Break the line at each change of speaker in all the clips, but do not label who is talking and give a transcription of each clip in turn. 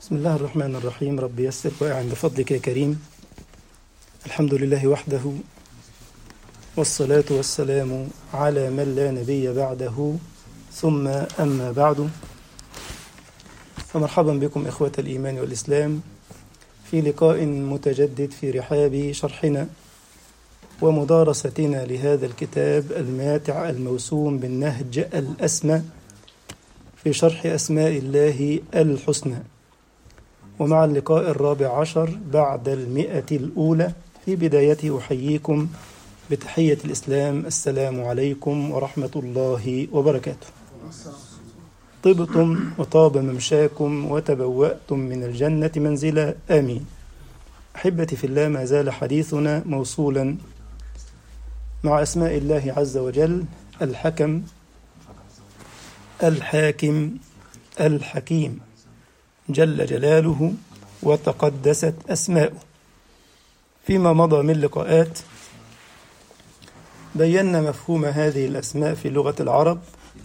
بسم الله الرحمن الرحيم رب يسر وأعن بفضلك يا كريم الحمد لله وحده والصلاة والسلام على من لا نبي بعده ثم أما بعد فمرحبا بكم إخوة الإيمان والإسلام في لقاء متجدد في رحاب شرحنا ومدارستنا لهذا الكتاب الماتع الموسوم بالنهج الأسمى في شرح أسماء الله الحسنى ومع اللقاء الرابع عشر بعد المئة الأولى في بدايته أحييكم بتحية الإسلام السلام عليكم ورحمة الله وبركاته طبتم وطاب ممشاكم وتبوأتم من الجنة منزلا آمين أحبتي في الله ما زال حديثنا موصولا مع أسماء الله عز وجل الحكم الحاكم الحكيم جل جلاله وتقدست أسماؤه فيما مضى من لقاءات بينا مفهوم هذه الأسماء في لغة العرب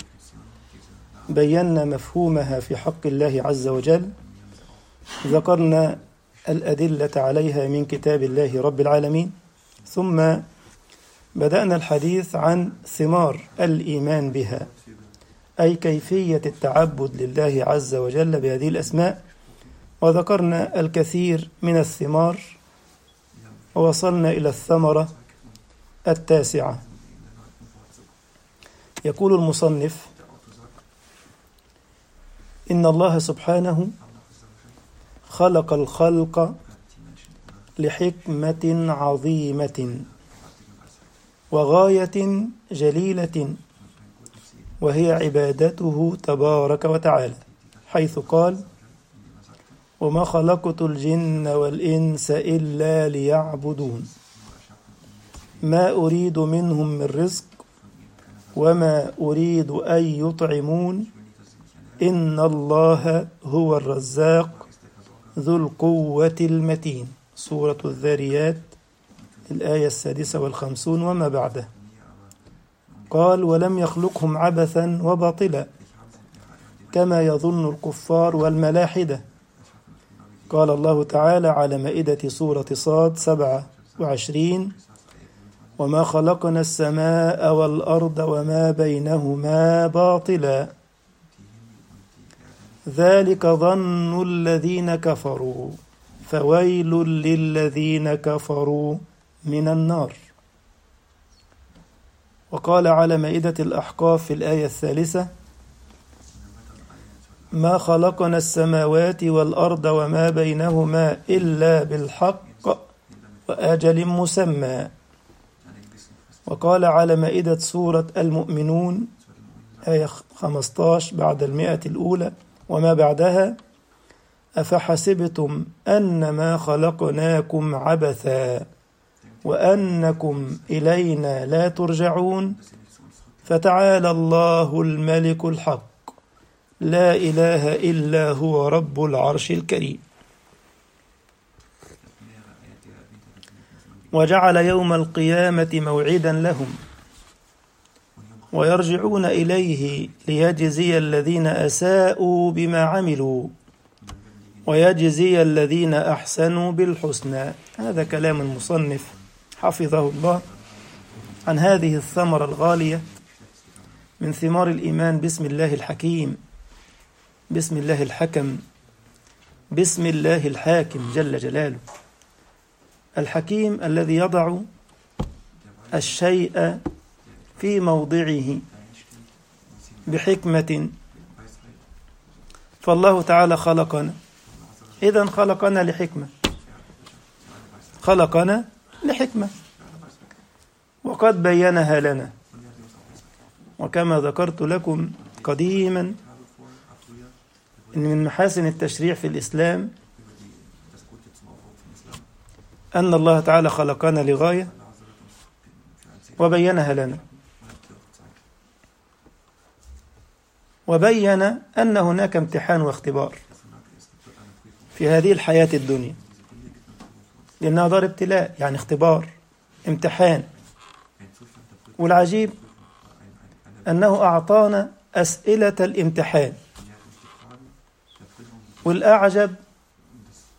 بينا مفهومها في حق الله عز وجل ذكرنا الأدلة عليها من كتاب الله رب العالمين ثم بدأنا الحديث عن ثمار الإيمان بها أي كيفية التعبد لله عز وجل بهذه الأسماء وذكرنا الكثير من الثمار ووصلنا إلى الثمرة التاسعة يقول المصنف إن الله سبحانه خلق الخلق لحكمة عظيمة وغاية جليلة وهي عبادته تبارك وتعالى حيث قال وما خلقت الجن والإنس إلا ليعبدون ما أريد منهم من رزق وما أريد أن يطعمون إن الله هو الرزاق ذو القوة المتين سورة الذاريات الآية السادسة والخمسون وما بعده قال ولم يخلقهم عبثا وباطلا كما يظن الكفار والملاحدة قال الله تعالى على مائدة سورة صاد سبعة وعشرين وما خلقنا السماء والأرض وما بينهما باطلا ذلك ظن الذين كفروا فويل للذين كفروا من النار وقال على مائدة الأحقاف في الآية الثالثة ما خلقنا السماوات والأرض وما بينهما إلا بالحق وأجل مسمى وقال على مائدة سورة المؤمنون آية 15 بعد المئة الأولى وما بعدها أفحسبتم أنما خلقناكم عبثا وأنكم إلينا لا ترجعون فتعالى الله الملك الحق لا إله إلا هو رب العرش الكريم وجعل يوم القيامة موعدا لهم ويرجعون إليه ليجزي الذين أساءوا بما عملوا ويجزي الذين أحسنوا بالحسنى هذا كلام المصنف حفظه الله عن هذه الثمرة الغالية من ثمار الإيمان بسم الله الحكيم بسم الله الحكم بسم الله الحاكم جل جلاله الحكيم الذي يضع الشيء في موضعه بحكمة فالله تعالى خلقنا إذا خلقنا لحكمة خلقنا لحكمة وقد بينها لنا وكما ذكرت لكم قديما إن من محاسن التشريع في الإسلام أن الله تعالى خلقنا لغاية وبينها لنا وبين أن هناك امتحان واختبار في هذه الحياة الدنيا لأنها دار ابتلاء يعني اختبار امتحان والعجيب أنه أعطانا أسئلة الامتحان والأعجب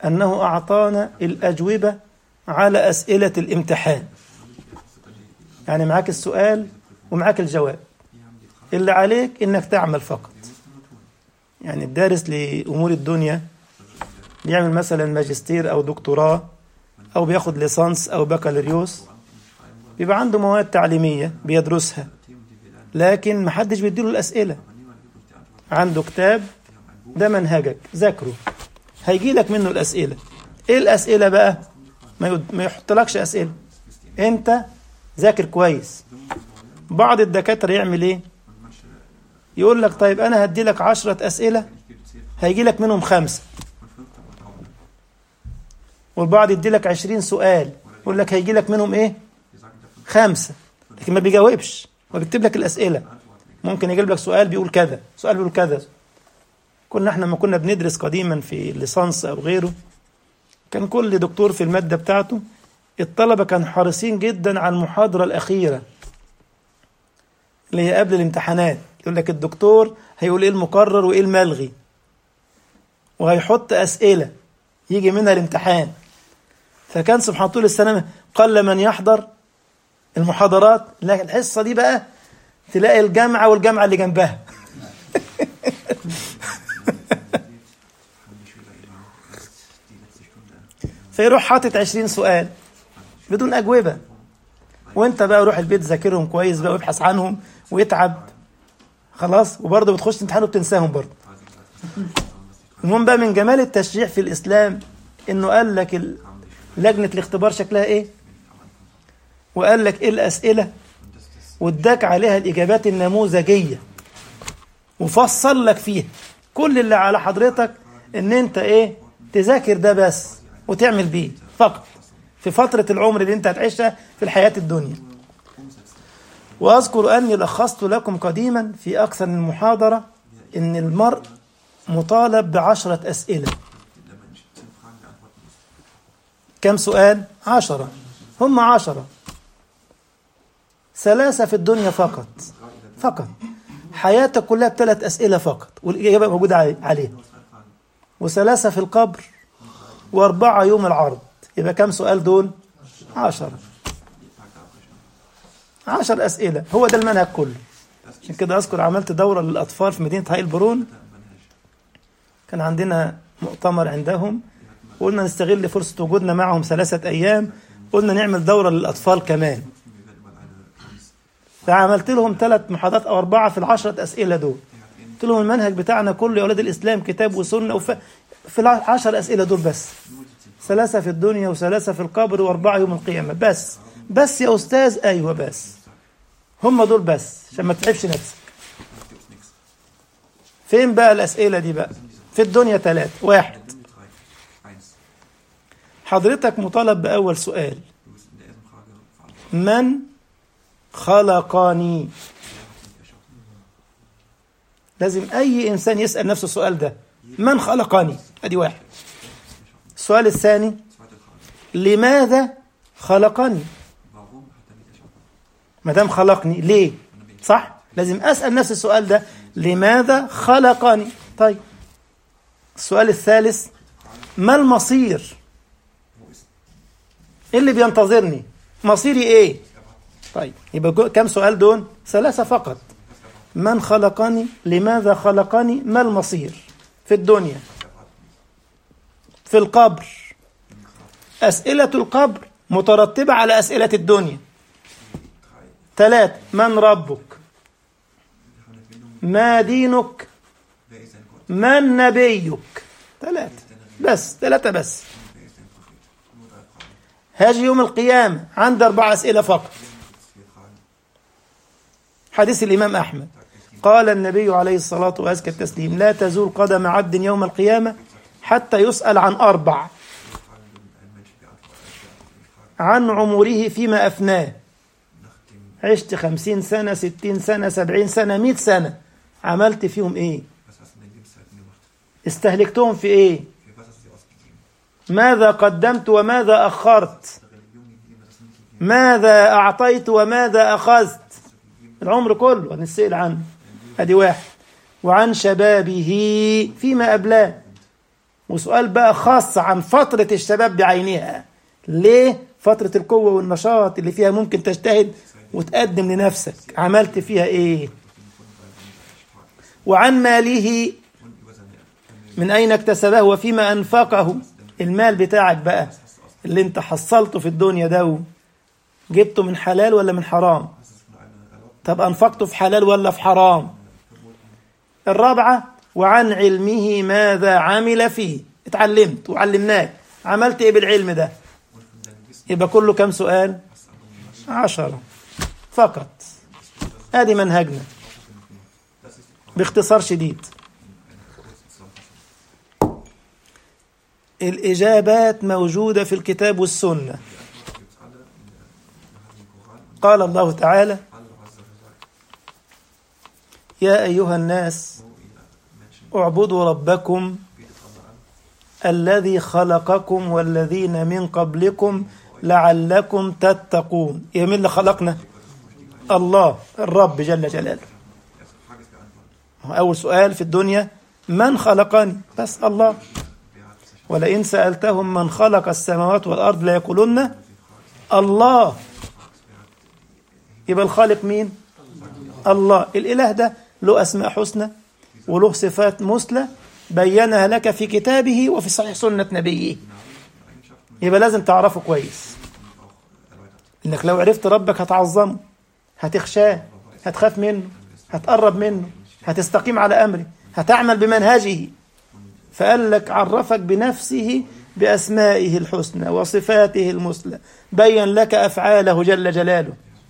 أنه أعطانا الأجوبة على أسئلة الامتحان يعني معاك السؤال ومعاك الجواب اللي عليك إنك تعمل فقط يعني الدارس لأمور الدنيا بيعمل مثلا ماجستير أو دكتوراه أو بياخد ليسانس أو بكالوريوس بيبقى عنده مواد تعليمية بيدرسها لكن محدش بيديله الأسئلة عنده كتاب ده منهجك ذاكره هيجي لك منه الأسئلة إيه الأسئلة بقى ما يد- ما يحطلكش أسئلة أنت ذاكر كويس بعض الدكاترة يعمل إيه يقول لك طيب أنا هدي لك عشرة أسئلة هيجي لك منهم خمسة والبعض يدي لك عشرين سؤال يقول لك هيجي لك منهم إيه خمسة لكن ما بيجاوبش هو بيكتب لك الأسئلة ممكن يجيب لك سؤال بيقول كذا سؤال بيقول كذا كنا احنا لما كنا بندرس قديما في ليسانس او غيره كان كل دكتور في المادة بتاعته الطلبة كانوا حريصين جدا على المحاضرة الأخيرة اللي هي قبل الامتحانات يقول لك الدكتور هيقول ايه المقرر وايه الملغي وهيحط أسئلة يجي منها الامتحان فكان سبحان طول السنة قل من يحضر المحاضرات لكن الحصة دي بقى تلاقي الجامعة والجامعة اللي جنبها فيروح حاطط 20 سؤال بدون أجوبة وانت بقى روح البيت ذاكرهم كويس بقى وابحث عنهم ويتعب خلاص وبرضه بتخش تمتحن وبتنساهم برضه المهم بقى من جمال التشريع في الإسلام إنه قال لك ال- لجنة الاختبار شكلها إيه وقال لك إيه الأسئلة واداك عليها الإجابات النموذجية وفصل لك فيها كل اللي على حضرتك إن أنت إيه تذاكر ده بس وتعمل بيه فقط في فترة العمر اللي أنت هتعيشها في الحياة الدنيا وأذكر أني لخصت لكم قديما في أكثر من محاضرة إن المرء مطالب بعشرة أسئلة كم سؤال؟ عشرة هم عشرة ثلاثة في الدنيا فقط فقط حياتك كلها بثلاث أسئلة فقط والإجابة موجودة علي- عليها وثلاثة في القبر وأربعة يوم العرض يبقى كم سؤال دول؟ عشرة عشر أسئلة هو ده المنهج كله عشان كده أذكر عملت دورة للأطفال في مدينة هاي البرون كان عندنا مؤتمر عندهم وقلنا نستغل فرصة وجودنا معهم ثلاثة أيام قلنا نعمل دورة للأطفال كمان فعملت لهم ثلاث محاضرات أو أربعة في العشرة أسئلة دول قلت لهم المنهج بتاعنا كله يا أولاد الإسلام كتاب وسنة وف... في العشر أسئلة دول بس ثلاثة في الدنيا وثلاثة في القبر وأربعة يوم القيامة بس بس يا أستاذ أيوة بس هم دول بس عشان ما تتعبش نفسك فين بقى الأسئلة دي بقى في الدنيا ثلاثة واحد حضرتك مطالب بأول سؤال من خلقني لازم أي إنسان يسأل نفسه السؤال ده من خلقني أدي واحد السؤال الثاني لماذا خلقني ما دام خلقني ليه صح لازم أسأل نفس السؤال ده لماذا خلقني طيب السؤال الثالث ما المصير ايه اللي بينتظرني مصيري ايه طيب يبقى جو- كم سؤال دول ثلاثة فقط من خلقني لماذا خلقني ما المصير في الدنيا في القبر أسئلة القبر مترتبة على أسئلة الدنيا ثلاث من ربك ما دينك من نبيك ثلاثة بس ثلاثة بس هاجي يوم القيامة عند أربع أسئلة فقط حديث الإمام أحمد قال النبي عليه الصلاة وأزكى التسليم لا تزول قدم عبد يوم القيامة حتى يسأل عن أربع عن عمره فيما أفناه عشت خمسين سنة ستين سنة سبعين سنة مئة سنة عملت فيهم إيه استهلكتهم في إيه ماذا قدمت وماذا أخرت ماذا أعطيت وماذا أخذت العمر كله هنسأل عنه أدي واحد وعن شبابه فيما أبلاه وسؤال بقى خاص عن فترة الشباب بعينها ليه فترة القوة والنشاط اللي فيها ممكن تجتهد وتقدم لنفسك عملت فيها ايه وعن ماله من أين اكتسبه وفيما أنفقه المال بتاعك بقى اللي انت حصلته في الدنيا ده جبته من حلال ولا من حرام طب أنفقته في حلال ولا في حرام الرابعة وعن علمه ماذا عمل فيه اتعلمت وعلمناك عملت ايه بالعلم ده يبقى كله كم سؤال عشرة فقط ادي منهجنا باختصار شديد الإجابات موجودة في الكتاب والسنة قال الله تعالى يا أيها الناس اعبدوا ربكم الذي خلقكم والذين من قبلكم لعلكم تتقون يا مين اللي خلقنا الله الرب جل جلاله أول سؤال في الدنيا من خلقني بس الله ولئن سألتهم من خلق السماوات والأرض ليقولن الله يبقى الخالق مين الله الإله ده له أسماء حسنى وله صفات مثلى بينها لك في كتابه وفي صحيح سنة نبيه يبقى لازم تعرفه كويس انك لو عرفت ربك هتعظمه هتخشاه هتخاف منه هتقرب منه هتستقيم على أمره هتعمل بمنهجه فقال لك عرفك بنفسه بأسمائه الحسنى وصفاته المثلى بين لك أفعاله جل جلاله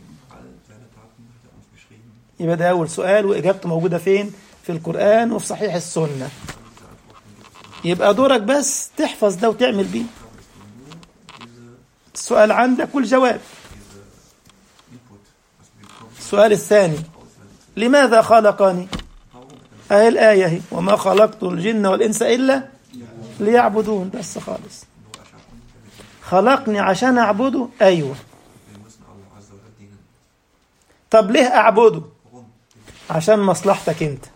يبقى ده أول سؤال وإجابته موجودة فين في القرآن وفي صحيح السنة يبقى دورك بس تحفظ ده وتعمل بيه السؤال عندك والجواب السؤال الثاني لماذا خلقني أهي الآية هي وما خلقت الجن والإنس إلا ليعبدون بس خالص خلقني عشان أعبده أيوة طب ليه أعبده عشان مصلحتك أنت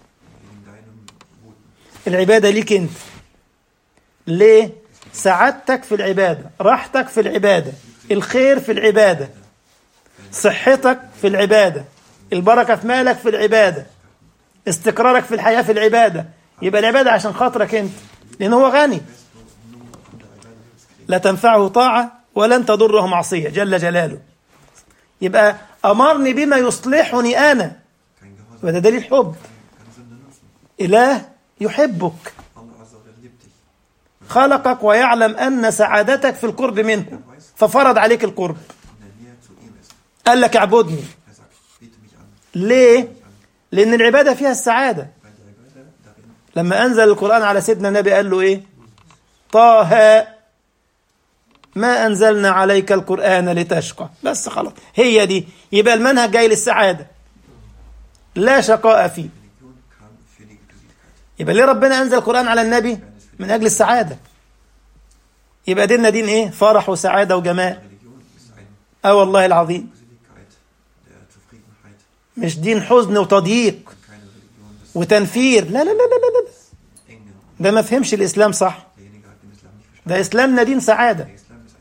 العبادة ليك أنت ليه سعادتك في العبادة راحتك في العبادة الخير في العبادة صحتك في العبادة البركة في مالك في العبادة استقرارك في الحياة في العبادة يبقى العبادة عشان خاطرك أنت لأن هو غني لا تنفعه طاعة ولن تضره معصية جل جلاله يبقى أمرني بما يصلحني أنا وده دليل حب إله يحبك خلقك ويعلم أن سعادتك في القرب منه ففرض عليك القرب قال لك اعبدني ليه؟ لأن العبادة فيها السعادة لما أنزل القرآن على سيدنا النبي قال له إيه طه ما أنزلنا عليك القرآن لتشقى بس خلاص هي دي يبقى المنهج جاي للسعادة لا شقاء فيه يبقى ليه ربنا أنزل القرآن على النبي من أجل السعادة يبقى ديننا دين إيه فرح وسعادة وجمال اه والله العظيم مش دين حزن وتضييق وتنفير لا لا لا لا لا, لا. ده ما فهمش الإسلام صح ده إسلامنا دين سعادة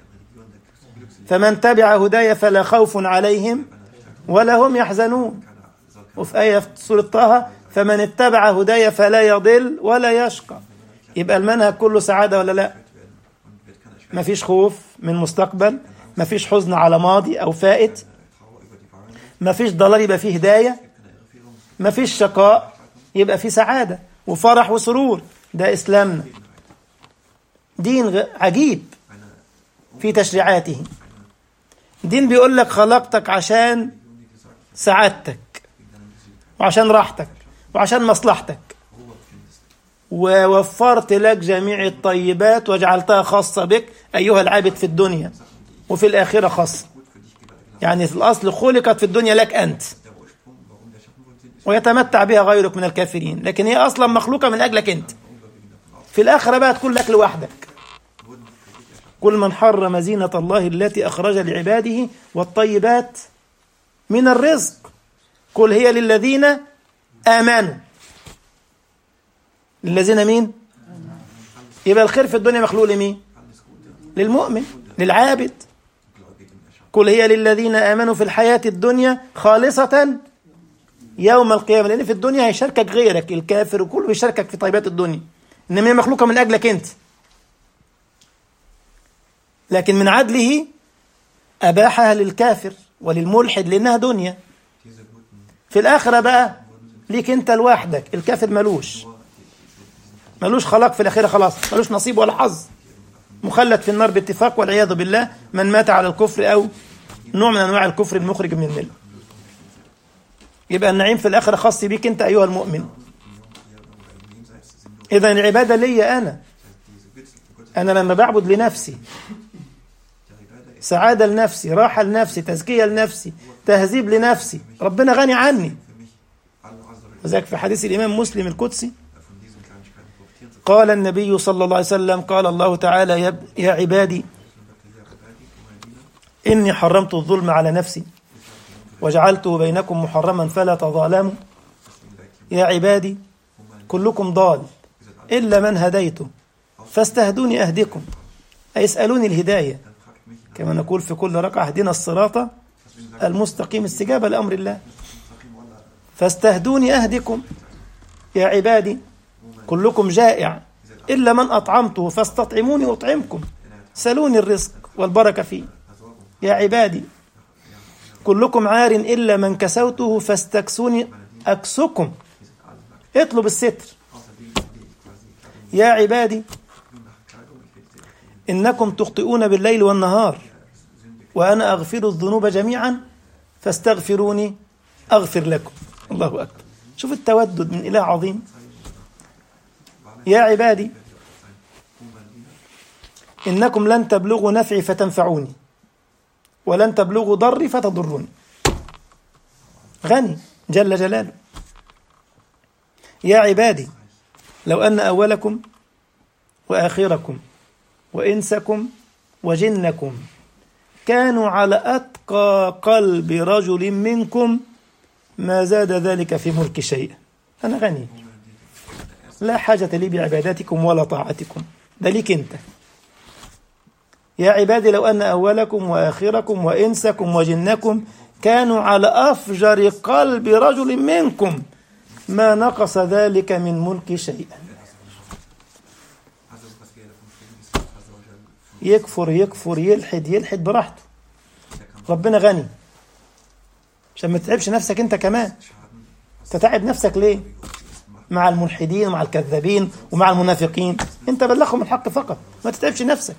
فمن تبع هدايا فلا خوف عليهم ولا هم يحزنون وفي آية في سورة طه فمن اتبع هدايا فلا يضل ولا يشقى يبقى المنهج كله سعادة ولا لا ما فيش خوف من مستقبل ما فيش حزن على ماضي أو فائت ما فيش ضلال يبقى فيه هداية ما فيش شقاء يبقى فيه سعادة وفرح وسرور ده إسلامنا دين عجيب في تشريعاته دين بيقول لك خلقتك عشان سعادتك وعشان راحتك وعشان مصلحتك ووفرت لك جميع الطيبات وجعلتها خاصة بك أيها العابد في الدنيا وفي الآخرة خاصة يعني في الأصل خلقت في الدنيا لك أنت ويتمتع بها غيرك من الكافرين لكن هي أصلا مخلوقة من أجلك أنت في الآخرة بقى تكون لك لوحدك كل من حرم زينة الله التي أخرج لعباده والطيبات من الرزق قل هي للذين آمنوا للذين مين يبقى الخير في الدنيا مخلوق لمين للمؤمن للعابد قل هي للذين آمنوا في الحياة الدنيا خالصة يوم القيامة لأن في الدنيا هيشاركك غيرك الكافر وكله بيشاركك في طيبات الدنيا إنما هي مخلوقة من أجلك أنت لكن من عدله أباحها للكافر وللملحد لأنها دنيا في الآخرة بقى ليك أنت لوحدك الكافر ملوش ملوش خلاق في الآخرة خلاص ملوش نصيب ولا حظ مخلد في النار باتفاق والعياذ بالله من مات على الكفر أو نوع من أنواع الكفر المخرج من الملة يبقى النعيم في الآخرة خاص بيك أنت أيها المؤمن إذا العبادة لي أنا أنا لما بعبد لنفسي سعادة لنفسي راحة لنفسي تزكية لنفسي تهذيب لنفسي ربنا غني عني وذلك في حديث الإمام مسلم القدسي قال النبي صلى الله عليه وسلم قال الله تعالى يا, يا عبادي إني حرمت الظلم على نفسي وجعلته بينكم محرما فلا تظالموا يا عبادي كلكم ضال إلا من هديته فاستهدوني أهدكم أي اسألوني الهداية كما نقول في كل ركعة اهدنا الصراط المستقيم استجابة لأمر الله فاستهدوني أهدكم يا عبادي كلكم جائع إلا من أطعمته فاستطعموني أطعمكم سلوني الرزق والبركة فيه يا عبادي كلكم عار إلا من كسوته فاستكسوني أكسكم اطلب الستر يا عبادي إنكم تخطئون بالليل والنهار وأنا أغفر الذنوب جميعا فاستغفروني أغفر لكم الله أكبر شوف التودد من إله عظيم يا عبادي إنكم لن تبلغوا نفعي فتنفعوني ولن تبلغوا ضري فتضروني غني جل جلاله يا عبادي لو أن أولكم وآخركم وإنسكم وجنكم كانوا على أتقى قلب رجل منكم ما زاد ذلك في ملك شيئا أنا غني لا حاجة لي بعباداتكم ولا طاعتكم ده ليك أنت يا عبادي لو أن أولكم وآخركم وإنسكم وجنكم كانوا على أفجر قلب رجل منكم ما نقص ذلك من ملك شيئا يكفر يكفر يلحد يلحد براحته ربنا غني عشان ما تتعبش نفسك انت كمان تتعب نفسك ليه مع الملحدين ومع الكذابين ومع المنافقين انت بلغهم الحق فقط ما تتعبش نفسك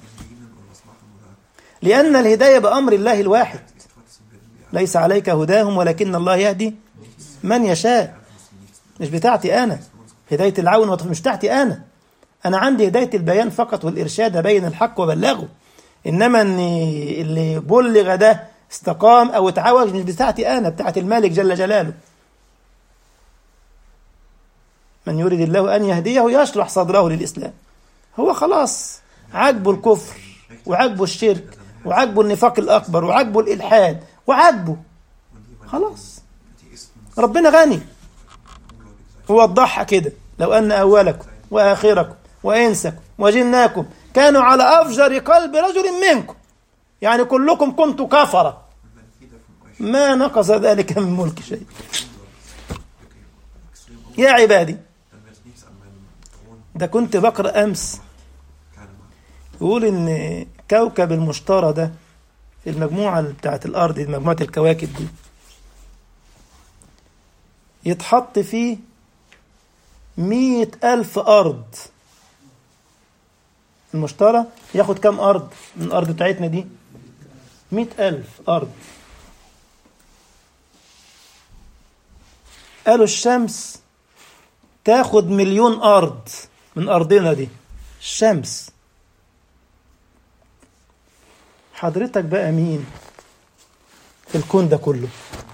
لأن الهداية بأمر الله الواحد ليس عليك هداهم ولكن الله يهدي من يشاء مش بتاعتي أنا هداية العون والتوفيق مش بتاعتي أنا أنا عندي هداية البيان فقط والإرشاد أبين الحق وبلغه إنما إن اللي بلغ ده استقام أو اتعوج مش بتاعتي أنا بتاعت الملك جل جلاله من يريد الله أن يهديه يشرح صدره للإسلام هو خلاص عجبه الكفر وعجبه الشرك وعجبه النفاق الأكبر وعجبه الإلحاد وعجبه خلاص ربنا غني هو وضحها كده لو أن أولكم وآخركم وإنسكم وجناكم كانوا على أفجر قلب رجل منكم يعني كلكم كنتوا كفرة ما نقص ذلك من ملك شيء يا عبادي ده كنت بقرأ أمس يقول إن كوكب المشتري ده في المجموعة بتاعت الأرض مجموعة الكواكب دي يتحط فيه مية ألف أرض المشتري ياخد كام أرض من الأرض بتاعتنا دي مئة ألف أرض قالوا الشمس تاخد مليون أرض من أرضنا دي الشمس حضرتك بقى مين في الكون ده كله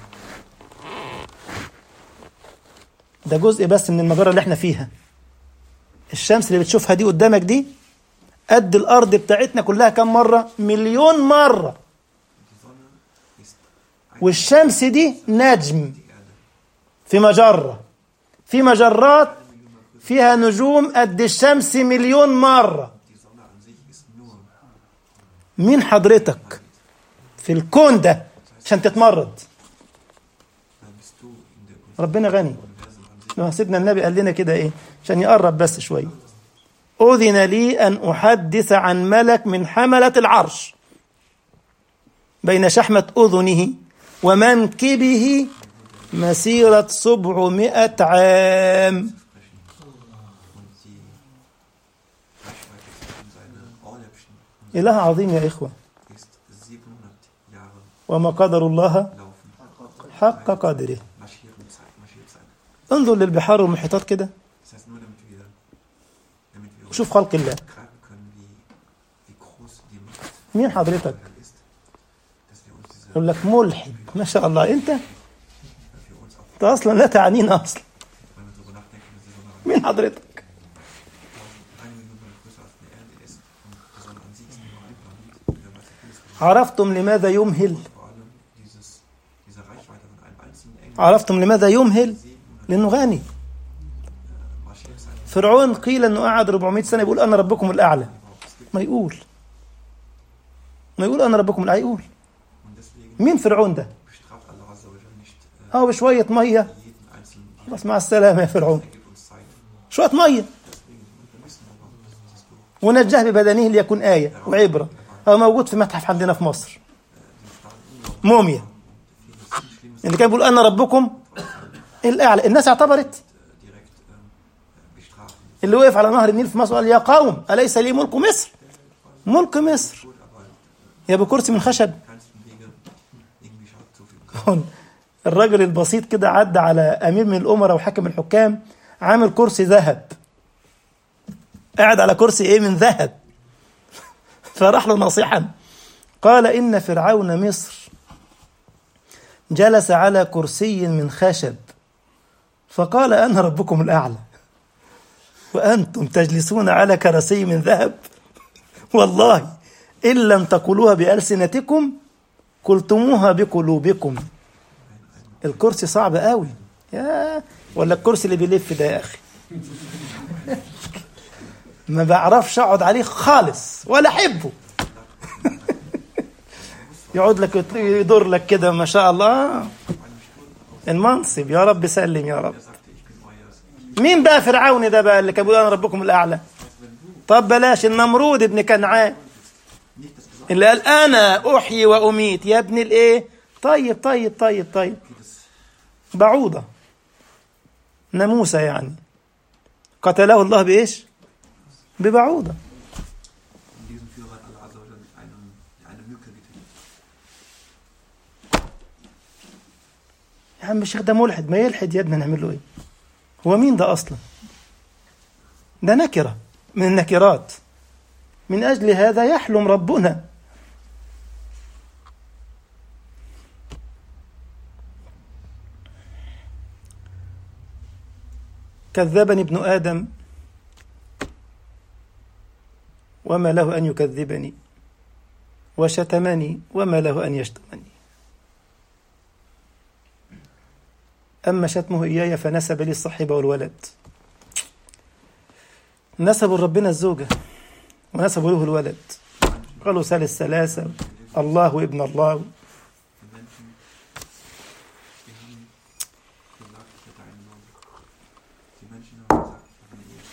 ده جزء بس من المجرة اللي احنا فيها الشمس اللي بتشوفها دي قدامك دي قد الأرض بتاعتنا كلها كم مرة مليون مرة والشمس دي نجم في مجرة في مجرات فيها نجوم قد الشمس مليون مرة
Die Sonne an sich ist nur
مين حضرتك في الكون ده عشان تتمرد
dann bist du in der
ربنا غني
Universum an sich.
ما سيدنا النبي قال لنا كده ايه عشان يقرب بس شويه أذن لي أن أحدث عن ملك من حملة العرش بين شحمة أذنه ومنكبه مسيرة سبعمائة عام
Und die Reichweite zwischen seinen Ohrläppchen und
إله عظيم يا إخوة
ist 700 Jahre
وما قدر الله
laufen.
حق قدره
Marschieren Zeit, Marschierzeit.
انظر للبحار والمحيطات كده
Das heißt, nur damit wir, damit wir uns
شوف خلق الله
greifen können, wie, wie groß die Macht
مين حضرتك
Israel ist, dass wir uns diese,
يقول لك ملحد ما شاء الله أنت
dass wir uns auch,
أنت أصلا لا تعنينا أصلا
wenn wir darüber nachdenken, dass die Sonne
مين حضرتك
eine Million Mal größer als die Erde ist und die Sonne an sich ist nur ein Planet und wer weiß, wie vieles von
عرفتم لماذا يمهل
vor allem dieses, diese Reichweite von einem einzelnen Engel,
عرفتم لماذا يمهل
700
لأنه غني
Marschierzeit
فرعون قيل انه قعد 400 سنه يقول انا ربكم الاعلى
überhaupt. Es gibt
ما يقول ما يقول انا ربكم الاعلى يقول
und deswegen
مين فرعون ده
bestraft Allah Azza wa Jalla nicht äh,
اه بشويه ميه
jeden einzelnen
خلاص مع السلامه يا فرعون
Er gibt uns Zeit.
شويه ميه
Deswegen, und wir wissen aber, das ist so,
ونجاه ببدنه ليكون ايه وعبره هو موجود في متحف عندنا في مصر موميا
vieles Schlimmes
اللي كان بيقول انا ربكم الاعلى الناس اعتبرت
direkt ähm, bestrafen.
اللي وقف على نهر النيل في مصر قال يا قوم اليس لي ملك مصر ملك مصر
Gut, aber
يا بكرسي من خشب
keins Wege irgendwie schadet so viel.
الراجل البسيط كده عدى على امير من الامراء وحاكم الحكام عامل كرسي ذهب قاعد على كرسي ايه من ذهب فراح له نصيحا قال ان فرعون مصر جلس على كرسي من خشب فقال انا ربكم الاعلى وانتم تجلسون على كرسي من ذهب والله ان لم تقولوها بالسنتكم قلتموها بقلوبكم الكرسي صعب قوي يا ولا الكرسي اللي بيلف ده يا اخي ما بعرفش اقعد عليه خالص ولا احبه يقعد لك يدور لك كده ما شاء الله المنصب يا رب سلم يا رب
Er sagte, ich bin euer
مين بقى فرعون ده بقى اللي كان بيقول انا ربكم الاعلى طب بلاش النمرود ابن كنعان
nicht das Gesetz,
اللي قال انا احيي واميت يا ابن الايه طيب طيب طيب طيب
wie das
بعوضة ناموسة يعني قتله الله بإيش ببعوضة
in diesem Führer hat Allah Azza wa Jalla mit einem, eine Mücke getötet.
يا عم الشيخ ده ملحد ما يلحد يا ابني نعمل له ايه هو مين ده اصلا ده نكرة من النكرات من اجل هذا يحلم ربنا كذبني ابن ادم وما له ان يكذبني وشتمني وما له ان يشتمني أما شتمه إياي فنسب لي الصحب والولد نسبوا لربنا الزوجة ونسبوا له الولد قالوا ثالث ثلاثة الله وابن الله
Die Menschen, die haben gesagt, ich hätte einen Mann. Die Menschen haben gesagt, ich habe eine Ehe.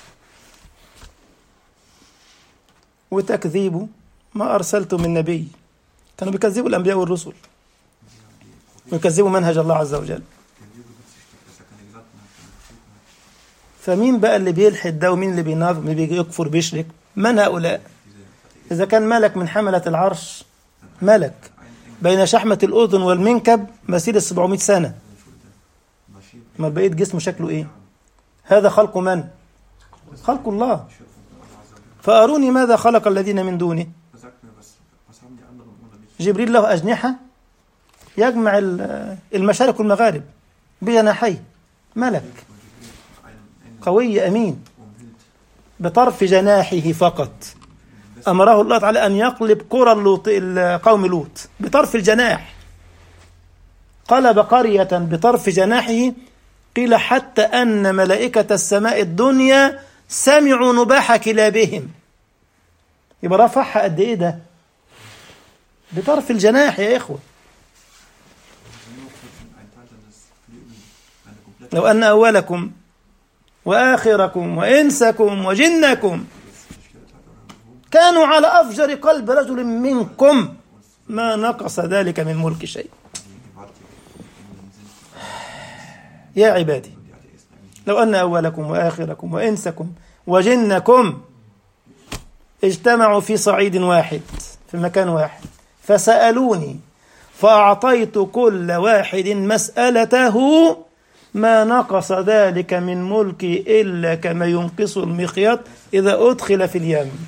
وتكذيب ما أرسلت من نبي كانوا بيكذبوا الأنبياء والرسل ويكذبوا منهج الله عز وجل
Der Lüge bezichtigt, dass er keine Gesandten hat, keine Befugnisse hat.
فمين بقى اللي بيلحد ده ومين اللي بينافق اللي بيكفر بيشرك من هؤلاء إذا كان ملك من حملة العرش ملك بين شحمة الأذن والمنكب مسيرة 700 سنة
Marschiert
ما بقيت جسمه شكله إيه هذا خلق من خلق الله
die Schöpfung von Allah Azza wa Jalla.
فأروني ماذا خلق الذين من دونه
Er sagt mir, was, was haben die anderen ohne mich?
جبريل له أجنحة يجمع ال- المشارق والمغارب بجناحيه ملك
Von einem Engel
قوي أمين
umhüllt.
بطرف جناحه فقط أمره الله تعالى أن يقلب قرى اللوط قوم لوط بطرف الجناح قلب قرية بطرف جناحه قيل حتى أن ملائكة السماء الدنيا سمعوا نباح كلابهم يبقى رفعها قد إيه ده بطرف الجناح يا إخوة
Nur kurz ein Teil seines Flügels, eine komplette
لو أن أولكم وآخركم وإنسكم وجنكم
zerstört hat oder gehoben,
كانوا على أفجر قلب رجل منكم ما نقص ذلك من ملك شيء
die gewaltig in dem Sinn
يا عبادي
und die Atheisten eigentlich
لو أن أولكم وآخركم وإنسكم وجنكم اجتمعوا في صعيد واحد في مكان واحد فسألوني فأعطيت كل واحد مسألته ما نقص ذلك من ملكي إلا كما ينقص المخيط إذا أدخل في اليم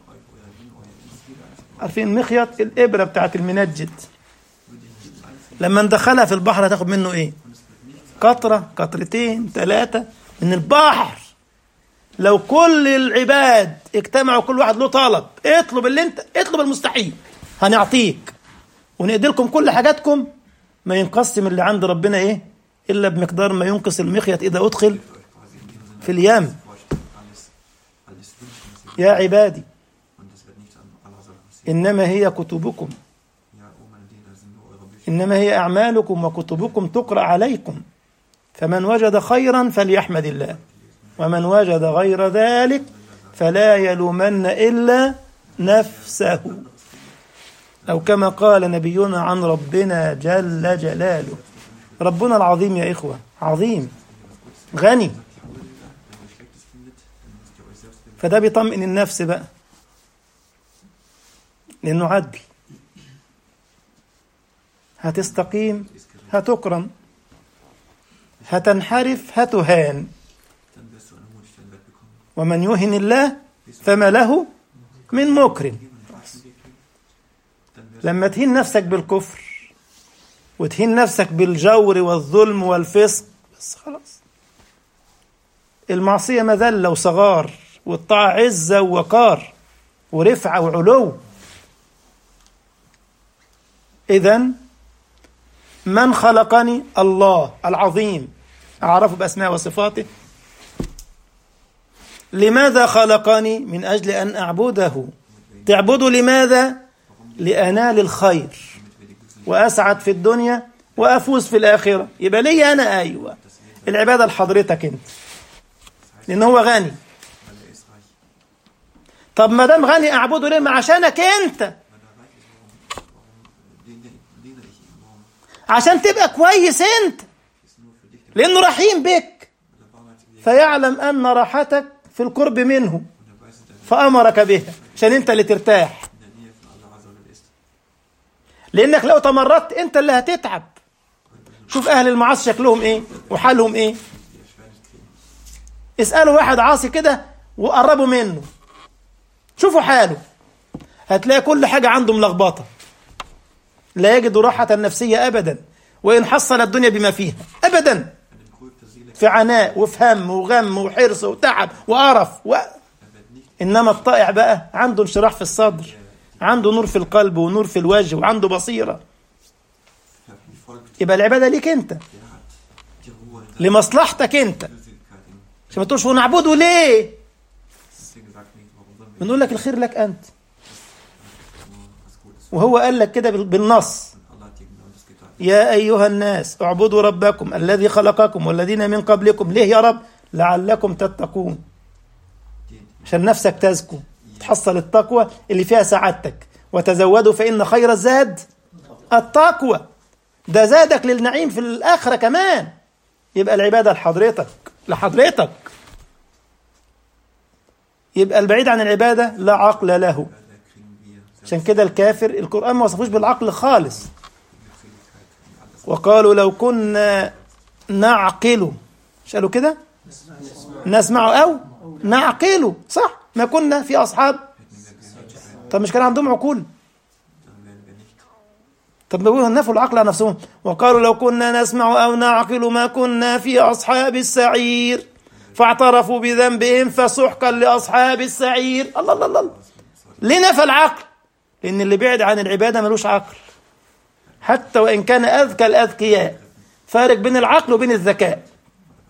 عارفين المخيط الإبرة بتاعت المنجد لما ندخلها في البحر هتاخد منه إيه قطرة قطرتين ثلاثة من البحر لو كل العباد اجتمعوا كل واحد له طلب اطلب اللي انت اطلب المستحيل هنعطيك وندي لكم كل حاجاتكم ما ينقص من اللي عند ربنا ايه الا بمقدار ما ينقص المخيط اذا ادخل في اليم
vorstellen, alles, alles wünschen, was ihr
يا عبادي
und es wird nichts an Allah passieren.
انما هي كتبكم
Ja, oh meine Diener, sind nur eure Bücher.
انما هي اعمالكم وكتبكم تقرا عليكم فمن وجد خيرا فليحمد الله ومن وجد غير ذلك فلا يلومن الا نفسه او كما قال نبينا عن ربنا جل جلاله ربنا العظيم يا اخوه عظيم غني
Wenn ihr Schlechtes findet, dann müsst ihr euch selbst bewerten.
فده بيطمئن النفس بقى لانه عدل هتستقيم هتكرم هتنحرف هتهان
Dann wirst du eine hohe Stellenwert bekommen.
ومن يهن الله فما له من مكرم
Dann wirst
لما تهين نفسك بالكفر وتهين نفسك بالجور والظلم والفسق بس خلاص المعصية مذلة وصغار والطاعة عزة ووقار ورفعة وعلو إذا من خلقني الله العظيم أعرفه بأسماء وصفاته لماذا خلقني من أجل أن أعبده تعبده لماذا لأنال الخير وأسعد في الدنيا وأفوز في الآخرة يبقى لي أنا أيوة العبادة لحضرتك أنت لأن هو غني
weil er ist reich.
طب ما دام غني أعبده ليه ما عشانك أنت
Wenn er reich ist, warum, warum diene, diene ich ihm? Warum
عشان تبقى كويس أنت
ist nur für dich der
لأنه رحيم بك
der barmherzige Weg
فيعلم أن راحتك في القرب منه
und er weiß, dass er
فأمرك بها عشان أنت اللي ترتاح
in der Nähe von Allah Azza wa Jalla ist.
لأنك لو تمردت أنت اللي هتتعب شوف أهل المعاصي شكلهم إيه وحالهم إيه
Die Erschwernis kriegen.
اسألوا واحد عاصي كده وقربوا منه شوفوا حاله هتلاقي كل حاجة عنده ملخبطة لا يجد راحة نفسية أبدا وإن حصل الدنيا بما فيها أبدا
Eine beruhigte Seele,
في عناء وفي هم وغم وحرص وتعب وقرف و...
er wird nicht
إنما الطائع بقى عنده انشراح في الصدر عنده نور في القلب ونور في الوجه وعنده بصيرة
verfolgt.
يبقى العبادة ليك أنت
Der hat die Ruhe in seiner
لمصلحتك أنت
Flüssigkeit. in-
عشان ما تقولش ونعبده ليه
Deswegen sagt nicht, warum sollen wir
بنقول لك الخير لك أنت
nur was Gutes
وهو قال لك كده بال- بالنص
Und Allah hat dir genau das getan.
يا أيها الناس اعبدوا ربكم الذي خلقكم والذين من قبلكم ليه يا رب لعلكم تتقون
Den,
عشان نفسك تزكو تحصل التقوى اللي فيها سعادتك وتزودوا فإن خير الزاد التقوى ده زادك للنعيم في الآخرة كمان يبقى العبادة لحضرتك لحضرتك يبقى البعيد عن العبادة لا عقل له
da kriegen wir
عشان كده الكافر القرآن ما وصفوش بالعقل خالص
Selbstgefälligkeit und alles.
وقالوا لو كنا نعقل مش قالوا كده نسمع أو نعقل صح ما كنا في أصحاب طب مش كان عندهم عقول
Dann werden wir nicht
طب بيقولوا نفوا العقل عن نفسهم وقالوا لو كنا نسمع أو نعقل ما كنا في أصحاب السعير فاعترفوا بذنبهم فسحقا لأصحاب السعير الله الله الله ليه نفى العقل لأن اللي بعد عن العبادة ملوش عقل حتى وإن كان أذكى الأذكياء فارق بين العقل وبين الذكاء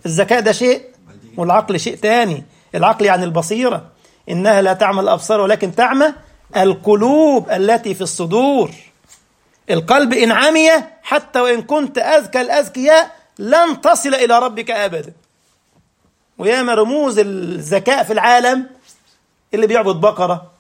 الذكاء ده شيء والعقل شيء تاني العقل يعني البصيرة إنها لا تعمى الأبصار ولكن تعمى القلوب التي في الصدور القلب إن عمي حتى وإن كنت أذكى الأذكياء لن تصل إلى ربك أبدا وياما رموز الذكاء في العالم اللي بيعبد بقرة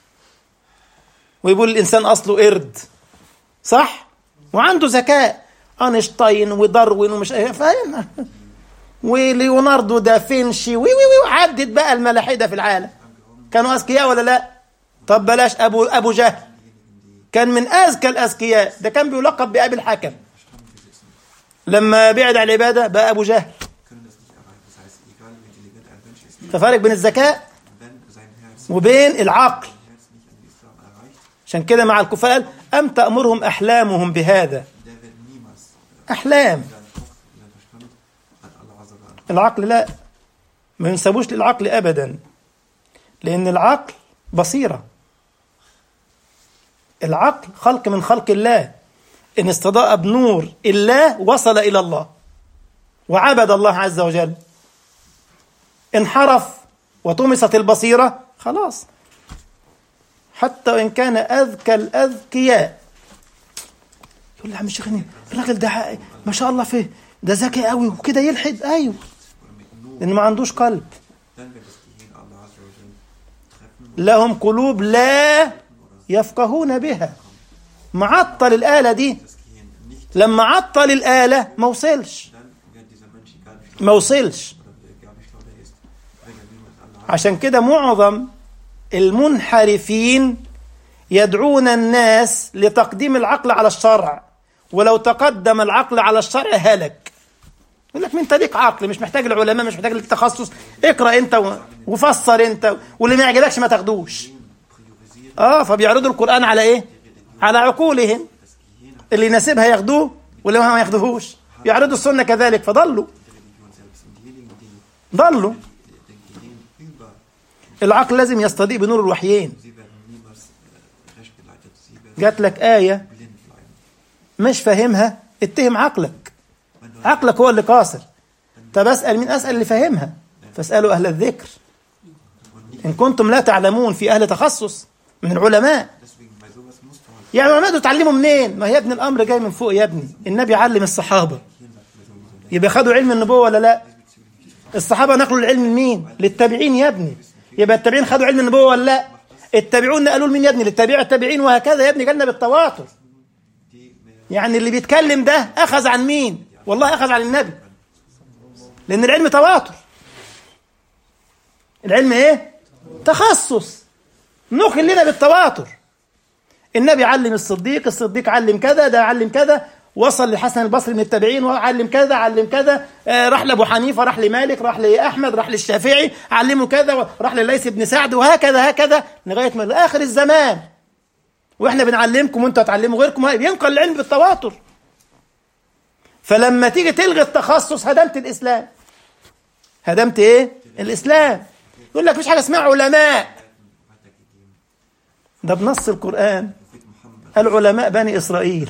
ويقول الإنسان أصله قرد صح وعنده ذكاء أينشتاين وداروين ومش فاهم وليوناردو دافنشي وي وي وي وعدت بقى الملاحدة في العالم كانوا أذكياء ولا لا طب بلاش أبو أبو جهل كان من أذكى الأذكياء ده كان بيلقب بأبي الحكم لما بعد عن العبادة بقى أبو جهل
können das nicht erreichen. Das heißt, egal wie intelligent ein Mensch ist,
ففرق بين الذكاء
wenn sein Herz,
وبين العقل
Herz nicht an den Islam erreicht,
عشان كده مع الكفار قال أم تأمرهم أحلامهم بهذا
der wird niemals äh,
أحلام
seinen Kopf, seinen Verstand an Allah Azza wa Jalla
العقل لا ما ينسبوش للعقل أبدا لأن العقل بصيرة العقل خلق من خلق الله إن استضاء بنور الله وصل إلى الله وعبد الله عز وجل انحرف وطمست البصيرة خلاص حتى وإن كان أذكى الأذكياء يقول لي يا عم الشيخ الراجل ده حق- ما شاء الله فيه ده ذكي قوي وكده يلحد أيوه
oder mit nur,
لأن ما عندوش قلب
dann wird das Gehirn Allah Azza wa Jalla treffen
لهم قلوب لا يفقهون بها معطل الآلة دي
das Gehirn nicht,
لما عطل الآلة ما وصلش
dann wird dieser Mensch, egal wie schlau
ما وصلش
oder egal wie schlau der ist, wenn er niemals Allah
عشان كده معظم المنحرفين يدعون الناس لتقديم العقل على الشرع ولو تقدم العقل على الشرع هلك يقول لك انت ليك عقل مش محتاج العلماء مش محتاج لك تخصص اقرا انت و- وفسر انت واللي ما يعجبكش ما تاخدوش
priorisieren,
اه فبيعرضوا القران على ايه على عقولهم
das Gehirn hat
اللي يناسبها ياخدوه واللي ما ياخدوهوش يعرضوا السنه كذلك فضلوا
die Religion selbst. Und diejenigen, die
ضلوا
den Gehirn über,
العقل لازم يستضيء بنور الوحيين
sie werden niemals äh, recht geleitet, sie werden
جات لك آية
blind bleiben.
مش فاهمها اتهم عقلك
Wenn du
عقلك هو اللي قاصر طب اسأل مين أسأل اللي فاهمها فاسألوا أهل الذكر إن كنتم لا تعلمون في أهل تخصص من العلماء
deswegen bei sowas musst du halt
يعني العلماء دول اتعلموا منين ما هي ابن الأمر جاي من فوق يا ابني النبي علم الصحابة
Gehirn sagt mir sowieso,
يبقى خدوا علم النبوة ولا لا الصحابة نقلوا العلم لمين للتابعين يا ابني يبقى التابعين خدوا علم النبوة ولا لا التابعون نقلوا لمين يا ابني للتابع التابعين وهكذا يا ابني جالنا بالتواتر
die mehr
يعني اللي بيتكلم ده أخذ عن مين والله أخذ عن النبي لأن العلم تواتر العلم إيه تخصص نقل لنا بالتواتر النبي علم الصديق الصديق علم كذا ده علم كذا وصل لحسن البصري من التابعين وعلم كذا علم كذا آه، راح لابو حنيفه راح لمالك راح لاحمد راح للشافعي علمه كذا راح لليث بن سعد وهكذا هكذا لغايه ما لاخر الزمان واحنا بنعلمكم وانتوا هتعلموا غيركم ينقل العلم بالتواتر فلما تيجي تلغي التخصص هدمت الاسلام هدمت ايه الاسلام يقول لك مفيش حاجه اسمها علماء
weitergegeben.
ده بنص القران
Prophet Muhammad
العلماء بني اسرائيل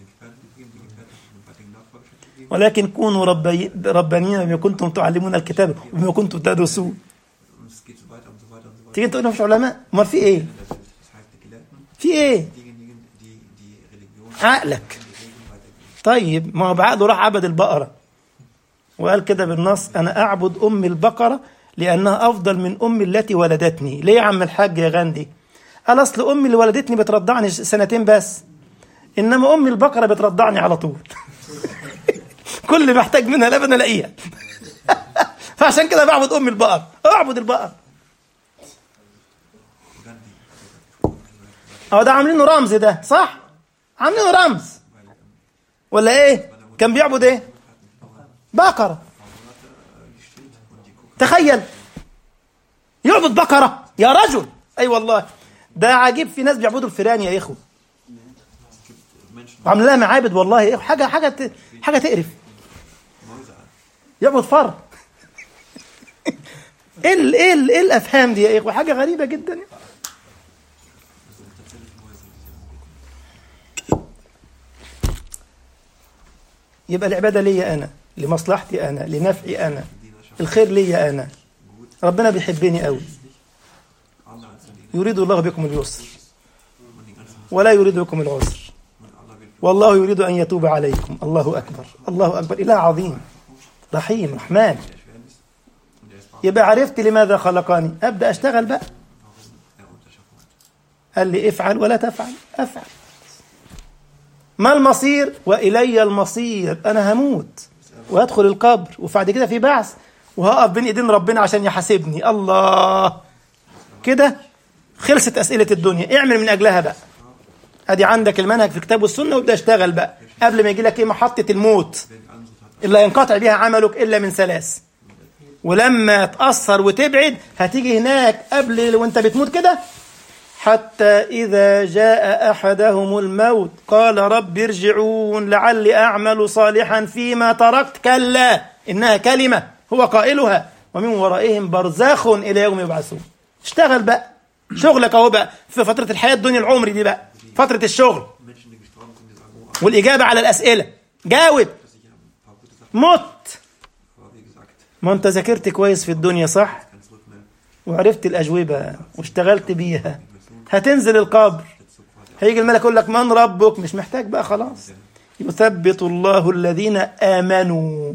hat er seine Gefährten gegeben, die Gefährten haben weiter nachfolger gegeben.
ولكن كونوا ربي ربانيين بما كنتم تعلمون الكتاب وبما كنتم تدرسون
Und es geht so weiter und so weiter und so weiter.
تيجي تقول مش علماء امال في ايه
Das heißt, die Gelehrten,
في ايه
diejenigen, die die Religion
عقلك
die Regeln weitergeben.
طيب ما هو بعقله راح عبد البقرة وقال كده بالنص أنا أعبد أم البقرة لأنها أفضل من أمي التي ولدتني ليه يا عم الحاج يا غاندي قال أصل أمي اللي ولدتني بترضعني سنتين بس إنما أمي البقرة بترضعني على طول كل اللي محتاج منها لبن ألاقيها فعشان كده بعبد أم البقر أعبد البقر أهو ده عاملينه رمز ده صح؟ عاملينه رمز ولا إيه؟ كان بيعبد إيه؟ بقرة تخيل يعبد بقرة يا رجل أي أيوة والله ده عجيب في ناس بيعبدوا الفيران يا إخوة
Menschen
عاملين لها معابد والله إيه حاجة حاجة ت- حاجة تقرف
Mäuse an.
يعبد فر ايه ال- ايه ال- ايه الافهام دي يا اخوه حاجه غريبه جدا
Das sind tatsächlich Mäuse, die sie anbeten.
يبقى العباده ليا انا لمصلحتي أنا لنفعي أنا
دينا شخص
الخير لي أنا
gut,
ربنا بيحبني قوي
Allah als ein
يريد الله بكم اليسر
und die ganzen
ولا يريد بكم العسر
und Allah will
والله يريد أن يتوب عليكم الله أكبر الله أكبر إله عظيم رحيم رحمن
der schwer ist und er ist wahr,
يبقى عرفت لماذا خلقني أبدأ أشتغل بقى
warum er uns erschaffen hat.
قال لي افعل ولا تفعل أفعل ما المصير وإلي المصير أنا هموت وأدخل القبر وبعد كده في بعث وهقف بين إيدين ربنا عشان يحاسبني الله كده خلصت أسئلة الدنيا اعمل من أجلها بقى أدي عندك المنهج في الكتاب والسنة وابدأ اشتغل بقى قبل ما يجي لك إيه محطة الموت
Wenn andere hat,
اللي ينقطع بها عملك إلا من ثلاث ولما تأثر وتبعد هتيجي هناك قبل وانت بتموت كده حتى إذا جاء أحدهم الموت قال رب ارجعون لعلي أعمل صالحا فيما تركت كلا إنها كلمة هو قائلها ومن ورائهم برزخ إلى يوم يبعثون اشتغل بقى شغلك اهو بقى في فترة الحياة الدنيا العمر دي بقى فترة الشغل
Menschen, die gestorben sind, die sagen, oh,
والإجابة على الأسئلة جاوب
dass ich ja ein paar gute Sachen,
مت
aber wie gesagt,
ما انت ذاكرت كويس في الدنيا صح
kein Zurück mehr.
وعرفت الأجوبة واشتغلت بيها هتنزل القبر
Jetzt so quasi
هيجي الملك يقول لك من ربك مش محتاج بقى خلاص يثبت الله الذين آمنوا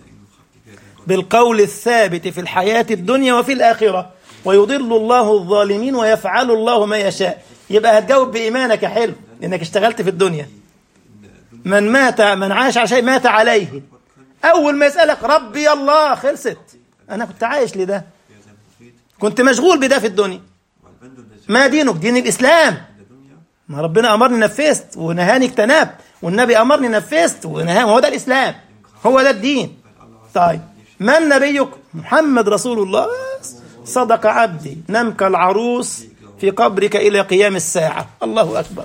بالقول الثابت في الحياة الدنيا وفي الآخرة ويضل الله الظالمين ويفعل الله ما يشاء يبقى هتجاوب بإيمانك يا حلو لأنك اشتغلت في الدنيا من مات من عاش على شيء مات عليه أول ما يسألك ربي الله خلصت أنا كنت عايش لده
wer sein Prophet,
كنت مشغول بده في الدنيا
weil wenn du in der,
ما دينك دين الإسلام
in der Dunya
ما ربنا أمرني نفذت ونهاني اجتنبت والنبي أمرني نفذت ونهاني هو ده الإسلام هو ده الدين طيب من نبيك محمد رسول الله صدق عبدي نم كالعروس في قبرك إلى قيام الساعة الله أكبر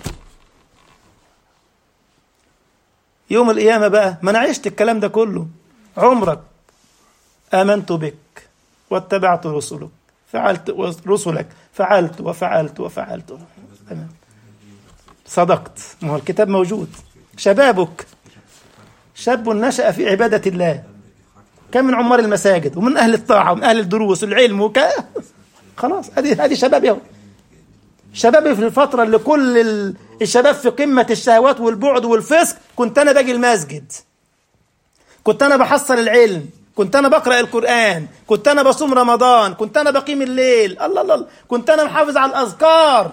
يوم القيامة بقى ما أنا عشت الكلام ده كله عمرك آمنت بك واتبعت رسلك فعلت رسلك فعلت وفعلت وفعلت تمام صدقت ما هو الكتاب موجود شبابك شاب نشأ في عبادة الله كم من عمار المساجد ومن أهل الطاعة ومن أهل الدروس والعلم وك خلاص هذه هذه شبابي أهو شبابي في الفترة اللي كل ال- الشباب في قمة الشهوات والبعد والفسق كنت أنا باجي المسجد كنت أنا بحصل العلم كنت أنا بقرأ القرآن كنت أنا بصوم رمضان كنت أنا بقيم الليل الله الله الله. كنت أنا محافظ على الأذكار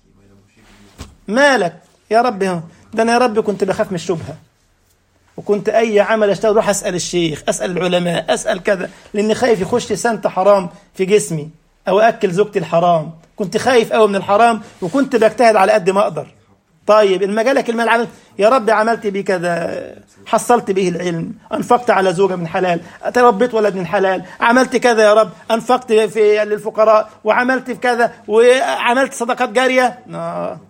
مالك يا رب ده أنا يا رب كنت بخاف من الشبهة وكنت أي عمل أشتغل أروح أسأل الشيخ أسأل العلماء أسأل كذا لأني خايف يخش سنت حرام في جسمي أو أكل زوجتي الحرام كنت خايف أوي من الحرام وكنت بجتهد على قد ما أقدر طيب المجالك المال عملت يا رب عملت بيه كذا حصلت به العلم أنفقت على زوجة من حلال تربيت ولد من حلال عملت كذا يا رب أنفقت في للفقراء وعملت في كذا وعملت صدقات جارية آه.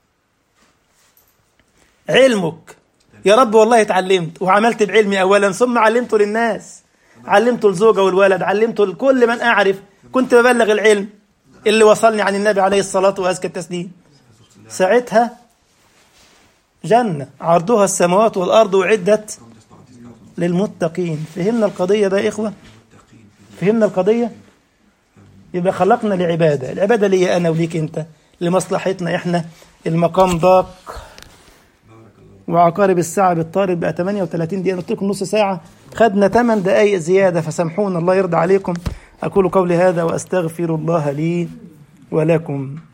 علمك يا رب والله اتعلمت وعملت بعلمي اولا ثم علمته للناس علمته الزوجه والولد علمته لكل من اعرف كنت ببلغ العلم اللي وصلني عن النبي عليه الصلاه وازكى التسليم ساعتها جنه عرضها السماوات والارض وعدت للمتقين فهمنا القضيه بقى يا اخوه فهمنا القضيه يبقى خلقنا لعباده العباده لي انا وليك انت لمصلحتنا احنا المقام ضاق وعقارب الساعة بالطارد بقى 38 دقيقة قلت لكم نص ساعة خدنا 8 دقايق زيادة فسامحونا الله يرضى عليكم أقول قولي هذا وأستغفر الله لي ولكم